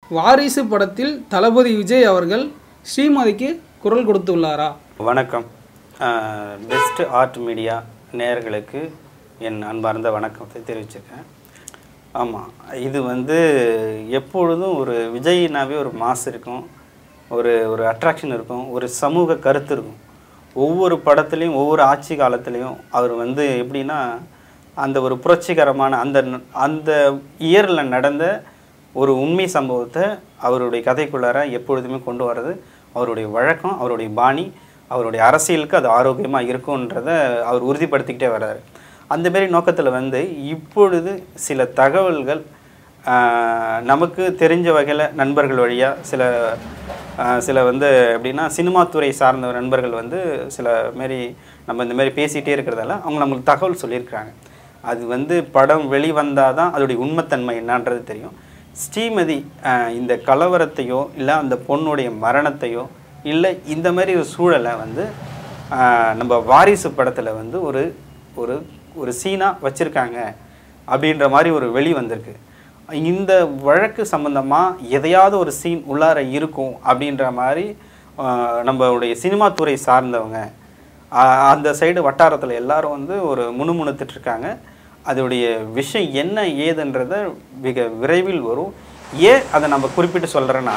வாரிசு படத்தில் தளபதி விஜய் அவர்கள் ஸ்ரீமதிக்கு குரல் கொடுத்துள்ளாரா வணக்கம் பெஸ்ட் ஆர்ட் மீடியா நேயர்களுக்கு என் அன்பார்ந்த வணக்கத்தை தெரிவிச்சிருக்கேன் ஆமாம் இது வந்து எப்பொழுதும் ஒரு விஜய்னாவே ஒரு மாஸ் இருக்கும் ஒரு ஒரு அட்ராக்ஷன் இருக்கும் ஒரு சமூக கருத்து இருக்கும் ஒவ்வொரு படத்துலேயும் ஒவ்வொரு ஆட்சி காலத்துலேயும் அவர் வந்து எப்படின்னா அந்த ஒரு புரட்சிகரமான அந்த ந- அந்த இயரில் நடந்த ஒரு உண்மை சம்பவத்தை அவருடைய கதைக்குள்ளார எப்பொழுதுமே கொண்டு வர்றது அவருடைய வழக்கம் அவருடைய பாணி அவருடைய அரசியலுக்கு அது ஆரோக்கியமாக இருக்குன்றத அவர் உறுதிப்படுத்திக்கிட்டே வர்றாரு அந்த மாரி நோக்கத்தில் வந்து இப்பொழுது சில தகவல்கள் ஆஹ், நமக்கு தெரிஞ்ச வகையில் நண்பர்கள் வழியாக சில ஆஹ், சில வந்து எப்படின்னா சினிமா துறை சார்ந்த நண்பர்கள் வந்து சில மாரி நம்ம இந்த மாதிரி பேசிகிட்டே இருக்கிறதால அவங்க நம்மளுக்கு தகவல் சொல்லியிருக்கிறாங்க அது வந்து படம் வெளிவந்தால் தான் அதோடைய உண்மைத்தன்மை என்னன்றது தெரியும் ஸ்ரீமதி ஆஹ், இந்த கலவரத்தையோ இல்லை அந்த பொண்ணுடைய மரணத்தையோ இல்லை இந்த மாதிரி ஒரு சூழலை வந்து ஆஹ், நம்ம வாரிசு படத்தில் வந்து ஒரு ஒரு ஒரு சீனாக வச்சுருக்காங்க அப்படின்ற மாதிரி ஒரு வெளி வந்திருக்கு இந்த வழக்கு சம்பந்தமாக எதையாவது ஒரு சீன் உள்ளார இருக்கும் அப்படின்ற மாதிரி ஆஹ், நம்மளுடைய சினிமா துறை சார்ந்தவங்க ஆஹ், அந்த சைடு வட்டாரத்தில் எல்லாரும் வந்து ஒரு முணுமுணுத்துட்டு இருக்காங்க அதோடைய விஷயம் என்ன ஏதுன்றத மிக விரைவில் வரும் ஏன் அதை நம்ம குறிப்பிட்டு சொல்கிறேன்னா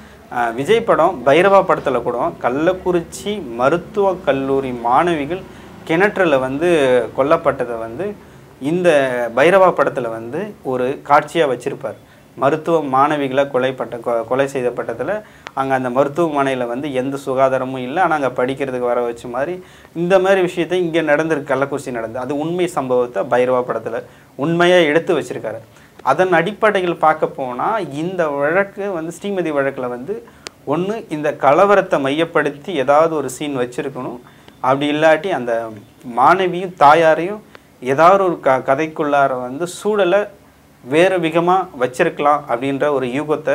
விஜய் படம் பைரவா படத்தில் கூட கள்ளக்குறிச்சி மருத்துவக் கல்லூரி மாணவிகள் கிணற்றில் வந்து கொல்லப்பட்டதை வந்து இந்த பைரவா படத்தில் வந்து ஒரு காட்சியாக வச்சுருப்பார் மருத்துவ மாணவிகளை கொலைப்பட்ட கொ- கொலை செய்யப்பட்டதில் அங்கே அந்த மருத்துவமனையில் வந்து எந்த சுகாதாரமும் இல்லை ஆனால் அங்கே படிக்கிறதுக்கு வர வச்ச மாதிரி இந்த மாதிரி விஷயத்தை இங்கே நடந்திருக்கு கள்ளக்குறிச்சி நடந்து அது உண்மை சம்பவத்தை பைரவா படத்தில் உண்மையாக எடுத்து வச்சிருக்காரு அதன் அடிப்படையில் பார்க்க போனால் இந்த வழக்கு வந்து ஸ்ரீமதி வழக்கில் வந்து ஒன்று இந்த கலவரத்தை மையப்படுத்தி ஏதாவது ஒரு சீன் வச்சிருக்கணும் அப்படி இல்லாட்டி அந்த மாணவியும் தாயாரையும் ஏதாவது ஒரு க கதைக்குள்ளார வந்து சூழலை வேறு விதமாக வச்சிருக்கலாம் அப்படின்ற ஒரு யூகத்தை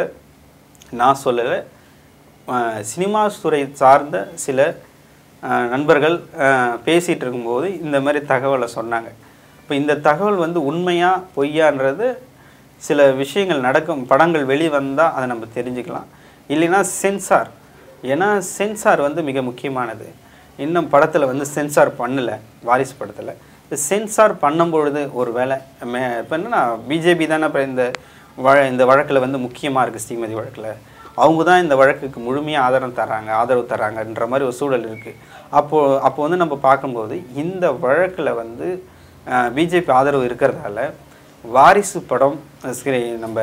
நான் சொல்லலை அஹ் சினிமா துறை சார்ந்த சில அஹ், நண்பர்கள் அஹ், பேசிட்டு இருக்கும்போது இந்த மாதிரி தகவலை சொன்னாங்க இப்போ இந்த தகவல் வந்து உண்மையா பொய்யான்றது சில விஷயங்கள் நடக்கும் படங்கள் வெளிவந்தால் அதை நம்ம தெரிஞ்சுக்கலாம் இல்லைன்னா சென்சார் ஏன்னா சென்சார் வந்து மிக முக்கியமானது இன்னும் படத்தில் வந்து சென்சார் பண்ணலை வாரிசு படத்தில் சென்சார் பண்ணும்பொழுது ஒரு வேலை மே இப்போ என்னன்னா பிஜேபி தானே இப்போ இந்த வழ இந்த வழக்கில் வந்து முக்கியமாக இருக்குது ஸ்ரீமதி வழக்கில் அவங்க தான் இந்த வழக்குக்கு முழுமையாக ஆதரவு தர்றாங்க ஆதரவு தர்றாங்கன்ற மாதிரி ஒரு சூழல் இருக்குது அப்போது அப்போ வந்து நம்ம பார்க்கும்போது இந்த வழக்கில் வந்து பிஜேபி ஆதரவு இருக்கிறதால வாரிசு படம் சரி நம்ம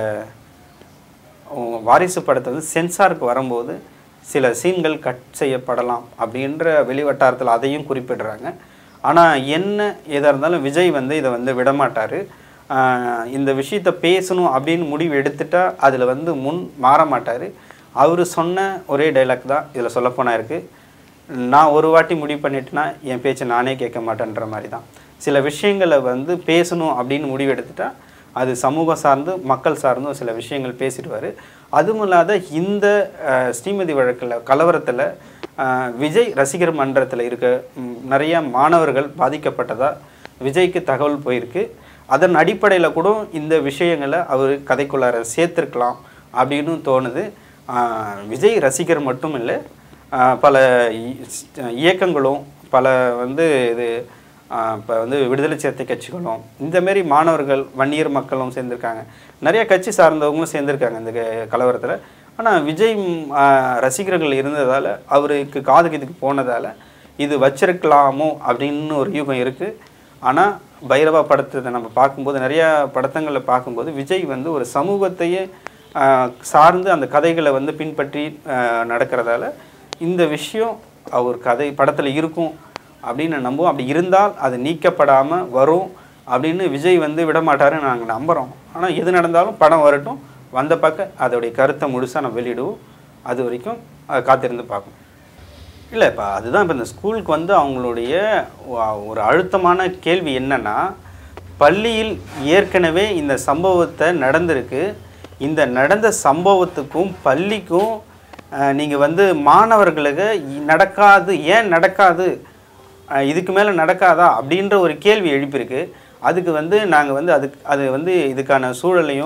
உம், வாரிசு படத்தை வந்து சென்சாருக்கு வரும்போது சில சீன்கள் கட் செய்யப்படலாம் அப்படின்ற வெளிவட்டாரத்தில் அதையும் குறிப்பிடுறாங்க ஆனால் என்ன எதாக இருந்தாலும் விஜய் வந்து இதை வந்து விடமாட்டார் இந்த விஷயத்தை பேசணும் அப்படின்னு முடிவு எடுத்துட்டா அதில் வந்து முன் மாற மாட்டார் அவர் சொன்ன ஒரே டைலாக் தான் இதில் சொல்லப்போனா இருக்குது நான் ஒரு வாட்டி முடிவு பண்ணிட்டேன்னா என் பேச்சை நானே கேட்க மாட்டேன்ற மாதிரி தான் சில விஷயங்களை வந்து பேசணும் அப்படின்னு முடிவு எடுத்துட்டா அது சமூகம் சார்ந்து மக்கள் சார்ந்தும் சில விஷயங்கள் பேசிடுவார் அதுவும் இல்லாத இந்த அஹ், ஸ்ரீமதி வழக்கில் கலவரத்தில் விஜய் ரசிகர் மன்றத்தில் இருக்க ம், நிறைய மாணவர்கள் பாதிக்கப்பட்டதா விஜய்க்கு தகவல் போயிருக்கு அதன் அடிப்படையில் கூட இந்த விஷயங்களை அவர் கதைக்குள்ளார சேர்த்துருக்கலாம் அப்படின்னு தோணுது ஆஹ் விஜய் ரசிகர் மட்டும் இல்லை ஆஹ் பல இ- இயக்கங்களும் பல வந்து இது இப்போ வந்து விடுதலை சிறுத்தை கட்சிகளும் இந்த மாரி மாணவர்கள் வன்னியர் மக்களும் சேர்ந்திருக்காங்க நிறைய கட்சி சார்ந்தவங்களும் சேர்ந்திருக்காங்க இந்த க- கலவரத்தில் ஆனால் விஜய் ம், ஆஹ் ரசிகர்கள் இருந்ததால் அவருக்கு காதுக்கு இதுக்கு போனதால் இது வச்சிருக்கலாமோ அப்படின்னு ஒரு யூகம் இருக்குது ஆனால் பைரவா படத்தை நம்ம பார்க்கும்போது நிறையா படத்தங்களை பார்க்கும்போது விஜய் வந்து ஒரு சமூகத்தையே ஆஹ், சார்ந்து அந்த கதைகளை வந்து பின்பற்றி ஆஹ், நடக்கிறதால இந்த விஷயம் அவர் கதை படத்தில் இருக்கும் அப்படின்னு நம்புவோம் அப்படி இருந்தால் அது நீக்கப்படாமல் வரும் அப்படின்னு விஜய் வந்து விடமாட்டாருன்னு நாங்கள் நம்புகிறோம் ஆனால் எது நடந்தாலும் படம் வரட்டும் வந்த பக்கம் அதோடைய கருத்தை முழுசாக நம்ம வெளியிடுவோம் அது வரைக்கும் அதை காத்திருந்து பார்க்கணும் இல்லை இப்போ அதுதான் இப்போ இந்த ஸ்கூலுக்கு வந்து அவங்களுடைய வ- ஒரு அழுத்தமான கேள்வி என்னன்னா பள்ளியில் ஏற்கனவே இந்த சம்பவத்தை நடந்திருக்கு இந்த நடந்த சம்பவத்துக்கும் பள்ளிக்கும் நீங்கள் வந்து மாணவர்களுக்கு இ- நடக்காது ஏன் நடக்காது அஹ், இதுக்கு மேலே நடக்காதா அப்படின்ற ஒரு கேள்வி எழுப்பியிருக்கு அதுக்கு வந்து நாங்கள் வந்து அதுக்கு அது வந்து இதுக்கான சூழலையும்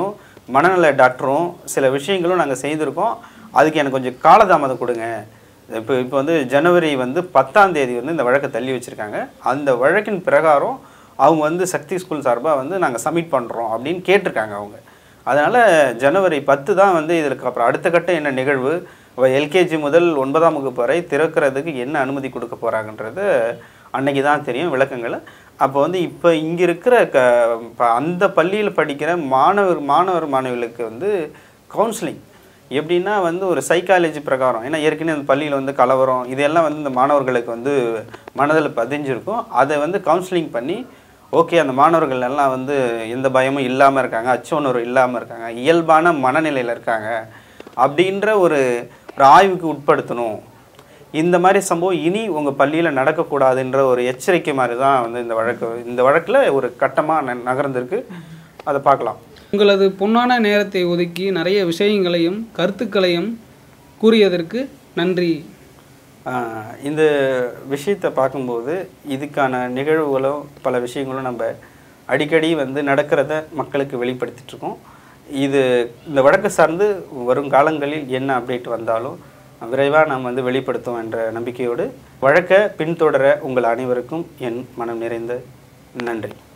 மனநல டாக்டரும் சில விஷயங்களும் நாங்கள் செய்திருக்கோம் அதுக்கு எனக்கு கொஞ்சம் காலதாமதம் கொடுங்க இப்போ இப்போ வந்து ஜனவரி வந்து பத்தாம் தேதி வந்து இந்த வழக்கை தள்ளி வச்சுருக்காங்க அந்த வழக்கின் பிரகாரம் அவங்க வந்து சக்தி ஸ்கூல் சார்பாக வந்து நாங்கள் சப்மிட் பண்ணுறோம் அப்படின்னு கேட்டிருக்காங்க அவங்க அதனால் ஜனவரி பத்து தான் வந்து இதற்கு அப்புறம் அடுத்த கட்ட என்ன நிகழ்வு எல்கேஜி முதல் ஒன்பதாம் வகுப்பு வரை திறக்கிறதுக்கு என்ன அனுமதி கொடுக்க போகிறாங்கன்றது அன்னைக்கு தான் தெரியும் விளக்கங்கள் அப்போ வந்து இப்போ இங்கே இருக்கிற க இப்போ அந்த பள்ளியில் படிக்கிற மாணவர் மாணவர் மாணவிகளுக்கு வந்து கவுன்சிலிங் எப்படின்னா வந்து ஒரு சைக்காலஜி பிரகாரம் ஏன்னா ஏற்கனவே அந்த பள்ளியில் வந்து கலவரம் இதெல்லாம் வந்து இந்த மாணவர்களுக்கு வந்து மனதில் பதிஞ்சிருக்கும் அதை வந்து கவுன்சிலிங் பண்ணி ஓகே அந்த மாணவர்கள் எல்லாம் வந்து எந்த பயமும் இல்லாமல் இருக்காங்க அச்சுணர்வு இல்லாமல் இருக்காங்க இயல்பான மனநிலையில் இருக்காங்க அப்படின்ற ஒரு ஒரு ஆய்வுக்கு உட்படுத்தணும் இந்த மாதிரி சம்பவம் இனி உங்கள் பள்ளியில் நடக்கக்கூடாதுன்ற ஒரு எச்சரிக்கை மாதிரி தான் வந்து இந்த வழக்கு இந்த வழக்கில் ஒரு கட்டமாக நகர்ந்திருக்கு அதை பார்க்கலாம் உங்களது பொன்னான நேரத்தை ஒதுக்கி நிறைய விஷயங்களையும் கருத்துக்களையும் கூறியதற்கு நன்றி ஆஹ் இந்த விஷயத்தை பார்க்கும்போது இதுக்கான நிகழ்வுகளும் பல விஷயங்களும் நம்ம அடிக்கடி வந்து நடக்கிறத மக்களுக்கு வெளிப்படுத்திட்டு இருக்கோம் இது இந்த வழக்கு சார்ந்து வரும் காலங்களில் என்ன அப்டேட் வந்தாலும் விரைவாக நாம் வந்து வெளிப்படுத்துவோம் என்ற நம்பிக்கையோடு வழக்கை பின்தொடர உங்கள் அனைவருக்கும் என் மனம் நிறைந்த நன்றி